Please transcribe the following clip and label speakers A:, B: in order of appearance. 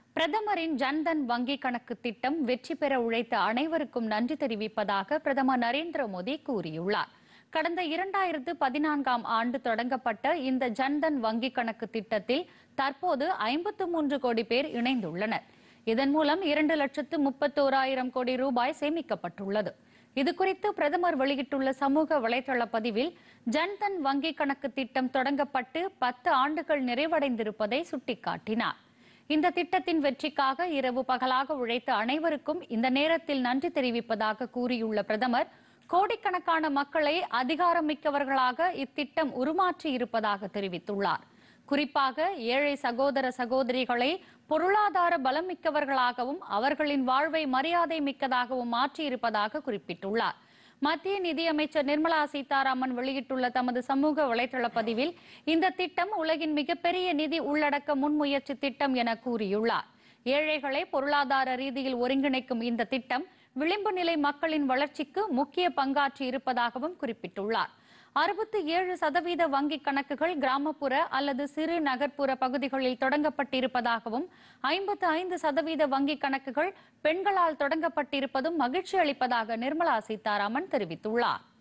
A: பிரதமரின் ஜன்தன் வங்கி கணக்கு திட்டம் வெற்றி பெற உழைத்த அனைவருக்கும் நன்றி தெரிவிப்பதாக பிரதமர் நரேந்திர மோடி கூறியுள்ளார் கடந்த இரண்டாயிரத்து பதினான்காம் ஆண்டு தொடங்கப்பட்ட இந்த ஜன்தன் வங்கி கணக்கு திட்டத்தில் தற்போது ஐம்பத்து மூன்று கோடி பேர் இணைந்துள்ளனர் இதன் மூலம் இரண்டு லட்சத்து முப்பத்தோராயிரம் கோடி ரூபாய் சேமிக்கப்பட்டுள்ளது இதுகுறித்து பிரதமர் வெளியிட்டுள்ள சமூக வலைதள பதிவில் ஜன்தன் வங்கி கணக்கு திட்டம் தொடங்கப்பட்டு பத்து ஆண்டுகள் நிறைவடைந்திருப்பதை சுட்டிக்காட்டினார் இந்த திட்டத்தின் வெற்றிக்காக இரவு பகலாக உழைத்த அனைவருக்கும் இந்த நேரத்தில் நன்றி தெரிவிப்பதாக கூறியுள்ள பிரதமர் கோடிக்கணக்கான மக்களை அதிகாரமிக்கவர்களாக இத்திட்டம் உருமாற்றி இருப்பதாக தெரிவித்துள்ளார் குறிப்பாக ஏழை சகோதர சகோதரிகளை பொருளாதார பலமிக்கவர்களாகவும் அவர்களின் வாழ்வை மரியாதை மிக்கதாகவும் மாற்றியிருப்பதாக குறிப்பிட்டுள்ளார் மத்திய நிதியமைச்சர் நிர்மலா சீதாராமன் வெளியிட்டுள்ள தமது சமூக வலைதள பதிவில் இந்த திட்டம் உலகின் மிகப்பெரிய நிதி உள்ளடக்க முன்முயற்சி திட்டம் என கூறியுள்ளார் ஏழைகளை பொருளாதார ரீதியில் ஒருங்கிணைக்கும் இந்த திட்டம் விளிம்பு நிலை மக்களின் வளர்ச்சிக்கு முக்கிய பங்காற்றி இருப்பதாகவும் குறிப்பிட்டுள்ளார் அறுபத்தி ஏழு சதவீத வங்கிக் கணக்குகள் கிராமப்புற அல்லது சிறு நகர்ப்புற பகுதிகளில் தொடங்கப்பட்டிருப்பதாகவும் ஐம்பத்து ஐந்து சதவீத வங்கிக் கணக்குகள் பெண்களால் தொடங்கப்பட்டிருப்பதும் மகிழ்ச்சி அளிப்பதாக நிர்மலா சீதாராமன் தெரிவித்துள்ளார்